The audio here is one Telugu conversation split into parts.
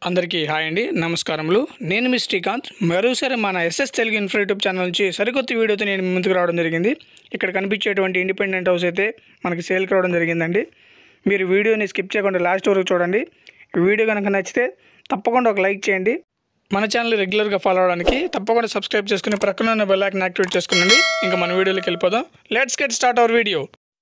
అందరికీ హాయ్ అండి నమస్కారములు నేను మీ శ్రీకాంత్ మరోసారి మన SS Telugu info YouTube channel నుంచి సరికొత్త వీడియోతో నేను మీ ముందుకు రావడం జరిగింది ఇక్కడ కనిపించేటువంటి ఇండిపెండెంట్ హౌస్ అయితే మనకి సేల్కి రావడం జరిగిందండి మీరు వీడియోని స్కిప్ చేయకుండా లాస్ట్ వరకు చూడండి ఈ వీడియో కనుక నచ్చితే తప్పకుండా ఒక లైక్ చేయండి మన ఛానల్ రెగ్యులర్గా ఫాలో అవడానికి తప్పకుండా సబ్స్క్రైబ్ చేసుకుని ప్రక్కన ఉన్న బెల్ ఐకన్ యాక్టివేట్ చేసుకునండి ఇంకా మన వీడియోలోకి వెళ్ళిపోదాం let's get start our video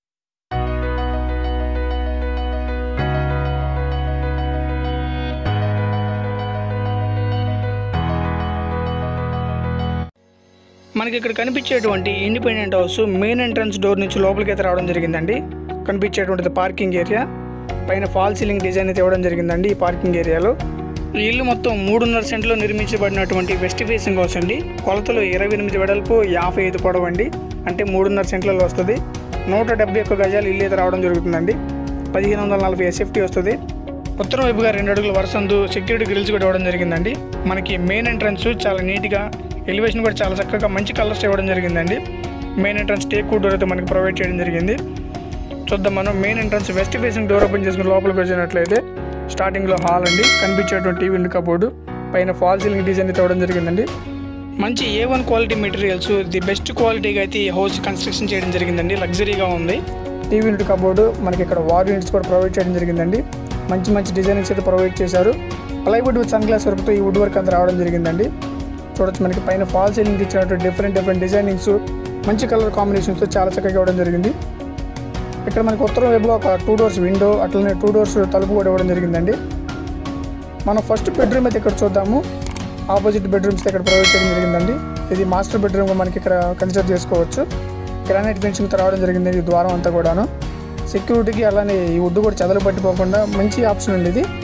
మనకి ఇక్కడ కనిపించేటువంటి independent house main entrance door నుంచి లోపలికి అయితే రావడం జరిగిందండి కనిపించేటువంటిది పార్కింగ్ ఏరియా పైన ఫాల్ సీలింగ్ డిజైన్ అయితే ఇవ్వడం జరిగిందండి ఈ పార్కింగ్ ఏరియాలో ఈ ఇల్లు మొత్తం మూడున్నర సెంట్లో నిర్మించబడినటువంటి వెస్ట్ ఫేసింగ్ హౌస్ అండి కొలతలు ఇరవై ఎనిమిది వెడల్పు యాభై ఐదు పొడవు అండి అంటే మూడున్నర సెంట్లలో వస్తుంది నూట డెబ్బై ఒక్క గజాలు ఇల్లు అయితే రావడం జరుగుతుందండి పదిహేను వందల నలభై ఎస్ఎఫ్టీ వస్తుంది ఉత్తరం వైపుగా రెండు అడుగుల వరసందు సెక్యూరిటీ గ్రిల్స్ కూడా ఇవ్వడం జరిగిందండి మనకి మెయిన్ ఎంట్రన్స్ చాలా నీట్గా ఎలివేషన్ కూడా చాలా చక్కగా మంచి కలర్స్ ఇవ్వడం జరిగిందండి మెయిన్ ఎంట్రన్స్ టేక్ డోర్ అయితే మనకి ప్రొవైడ్ చేయడం జరిగింది చూద్దాం మనం main entrance west facing door open చేసుకుని లోపలికి వచ్చినట్లయితే స్టార్టింగ్లో హాల్ అండి కనిపించేటువంటి టీవీ విండో కబోర్డు పైన ఫాల్ సీలింగ్ డిజైన్ అయితే ఇవ్వడం జరిగిందండి మంచి A one quality materials the best క్వాలిటీగా అయితే ఈ హౌస్ కన్స్ట్రక్షన్ చేయడం జరిగిందండి లగ్జరీగా ఉంది టీవీ యూనిట్ కబోర్డు మనకి ఇక్కడ వార్ యూనిట్స్ కూడా ప్రొవైడ్ చేయడం జరిగిందండి మంచి మంచి డిజైనింగ్స్ అయితే ప్రొవైడ్ చేశారు ప్లైవుడ్ విత్ సన్ గ్లాస్ వర్క్తో ఈ వుడ్ వర్క్ అంతా రావడం జరిగిందండి చూడొచ్చు మనకి పైన ఫాల్ సీలింగ్ ఇచ్చినటువంటి డిఫరెంట్ డిఫరెంట్ డిజైనింగ్స్ మంచి కలర్ కాంబినేషన్స్తో చాలా చక్కగా ఇవ్వడం జరిగింది ఇక్కడ మనకి ఉత్తరం వైపుగా ఒక టూ డోర్స్ విండో అట్లనే టూ డోర్స్ తలుపు కూడా ఇవ్వడం జరిగిందండి మనం ఫస్ట్ బెడ్రూమ్ అయితే ఇక్కడ చూద్దాము ఆపోజిట్ బెడ్రూమ్స్ ఇక్కడ ప్రొవైడ్ చేయడం జరిగిందండి ఇది మాస్టర్ బెడ్రూమ్ మనకి ఇక్కడ కన్సిడర్ చేసుకోవచ్చు గ్రానైట్ ఫినిషింగ్తో రావడం జరిగింది ఈ ద్వారం అంతా కూడాను సెక్యూరిటీకి అలానే ఈ వుడ్ కూడా చెదలు పట్టిపోకుండా మంచి ఆప్షన్ ఉంది ఇది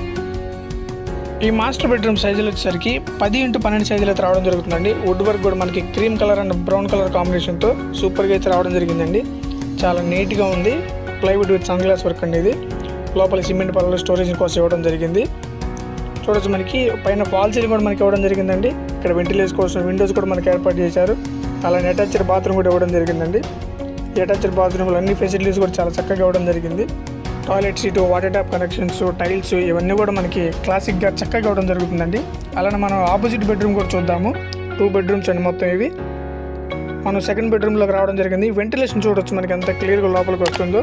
ఈ మాస్టర్ బెడ్రూమ్ సైజులు వచ్చేసరికి పది ఇంటూ పన్నెండు సైజులు అయితే రావడం జరుగుతుందండి వుడ్ వర్క్ కూడా మనకి cream colour and brown colour కాంబినేషన్తో సూపర్గా అయితే రావడం జరిగిందండి చాలా నీట్గా ఉంది plywood with sun glass work అండి ఇది లోపల సిమెంట్ పళ్ళలో స్టోరేజ్ కోసం ఇవ్వడం జరిగింది చూడొచ్చు మనకి పైన ఫాల్ సీలింగ్ కూడా మనకి ఇవ్వడం జరిగిందండి ఇక్కడ వెంటిలేషన్ కోసం విండోస్ కూడా మనకి ఏర్పాటు చేశారు అలానే అటాచ్డ్ బాత్రూమ్ కూడా ఇవ్వడం జరిగిందండి ఈ అటాచ్డ్ బాత్రూమ్లో అన్ని ఫెసిలిటీస్ కూడా చాలా చక్కగా ఇవ్వడం జరిగింది toilet seat water tap connections tiles ఇవన్నీ కూడా మనకి క్లాసిక్గా చక్కగా ఇవ్వడం జరుగుతుందండి అలానే మనం ఆపోజిట్ బెడ్రూమ్ కూడా చూద్దాము టూ బెడ్రూమ్స్ అండి మొత్తం ఇవి మనం సెకండ్ బెడ్రూమ్లోకి రావడం జరిగింది వెంటిలేషన్ చూడొచ్చు మనకి ఎంత క్లియర్గా లోపలికి వస్తుందో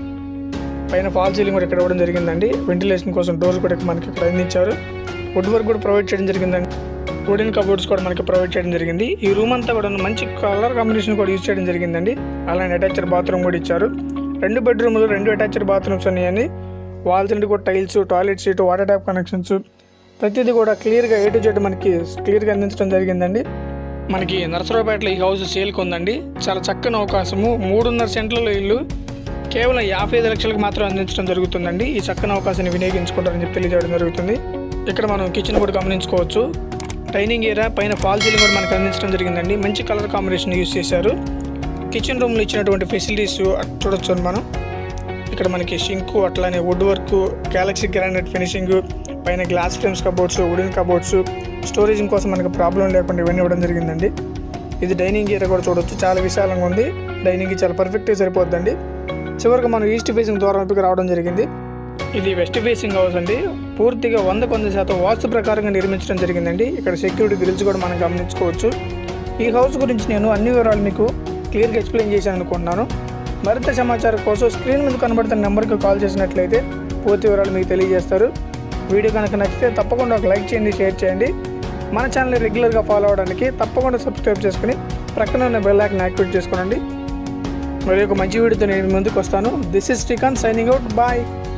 పైన ఫాల్ సీలింగ్ కూడా ఇక్కడ ఇవ్వడం జరిగిందండి వెంటిలేషన్ కోసం డోర్స్ కూడా మనకి ఇక్కడ అందించారు వుడ్ వర్క్ కూడా ప్రొవైడ్ చేయడం జరిగిందండి వుడెన్ కబోర్డ్స్ కూడా మనకి ప్రొవైడ్ చేయడం జరిగింది ఈ రూమ్ అంతా కూడా మంచి కలర్ కాంబినేషన్ కూడా యూజ్ చేయడం జరిగిందండి అలానే అటాచ్డ్ బాత్రూమ్ కూడా ఇచ్చారు రెండు బెడ్రూమ్లు రెండు అటాచ్డ్ బాత్రూమ్స్ ఉన్నాయని వాల్స్ నుండి కూడా tiles toilet seat water tap connections ప్రతిదీ కూడా క్లియర్గా ఏ టు జెడ్ మనకి క్లియర్గా అందించడం జరిగిందండి మనకి నరసరావుపేటలో ఈ హౌస్ సేల్కి ఉందండి చాలా చక్కని అవకాశము మూడున్నర సెంట్లలో ఇల్లు కేవలం యాభై ఐదు లక్షలకు మాత్రం అందించడం జరుగుతుందండి ఈ చక్కని అవకాశాన్ని వినియోగించుకుంటారని చెప్పి తెలియజేయడం జరుగుతుంది ఇక్కడ మనం కిచెన్ కూడా గమనించుకోవచ్చు డైనింగ్ ఏరియా పైన ఫాల్ సీలింగ్ కూడా మనకు అందించడం జరిగిందండి మంచి కలర్ కాంబినేషన్ యూస్ చేశారు కిచెన్ రూమ్లో ఇచ్చినటువంటి ఫెసిలిటీస్ చూడొచ్చు మనం ఇక్కడ మనకి షింకు అట్లానే wood work galaxy granite finishing పైన glass frames cupboards wooden cupboards స్టోరేజింగ్ కోసం మనకు ప్రాబ్లం లేకుండా ఇవన్నీ ఇవ్వడం జరిగిందండి ఇది డైనింగ్ ఏరియా కూడా చూడొచ్చు చాలా విశాలంగా ఉంది డైనింగ్ చాలా పర్ఫెక్ట్గా సరిపోద్దండి చివరికి మనం ఈస్ట్ ఫేసింగ్ దూరం వైపుకి రావడం జరిగింది ఇది వెస్ట్ ఫేసింగ్ హౌస్ అండి పూర్తిగా వంద వంద శాతం వాస్తు ప్రకారంగా నిర్మించడం జరిగిందండి ఇక్కడ సెక్యూరిటీ గ్రిల్స్ కూడా మనం గమనించుకోవచ్చు ఈ హౌస్ గురించి నేను అన్ని వివరాలు మీకు క్లియర్గా ఎక్స్ప్లెయిన్ చేశాను అనుకుంటున్నాను మరింత సమాచారం కోసం స్క్రీన్ మీద కనబడుతున్న నెంబర్కి కాల్ చేసినట్లయితే పూర్తి వివరాలు మీకు తెలియజేస్తారు వీడియో కనుక నచ్చితే తప్పకుండా ఒక లైక్ చేయండి షేర్ చేయండి మన ఛానల్ రెగ్యులర్గా ఫాలో అవడానికి తప్పకుండా సబ్స్క్రైబ్ చేసుకుని ప్రక్కన ఉన్న బెల్ ఐకాన్ యాక్టివేట్ చేసుకోండి మరి ఒక మంచి వీడియోతో నేను మీ ముందుకు వస్తాను this is Srikanth signing out bye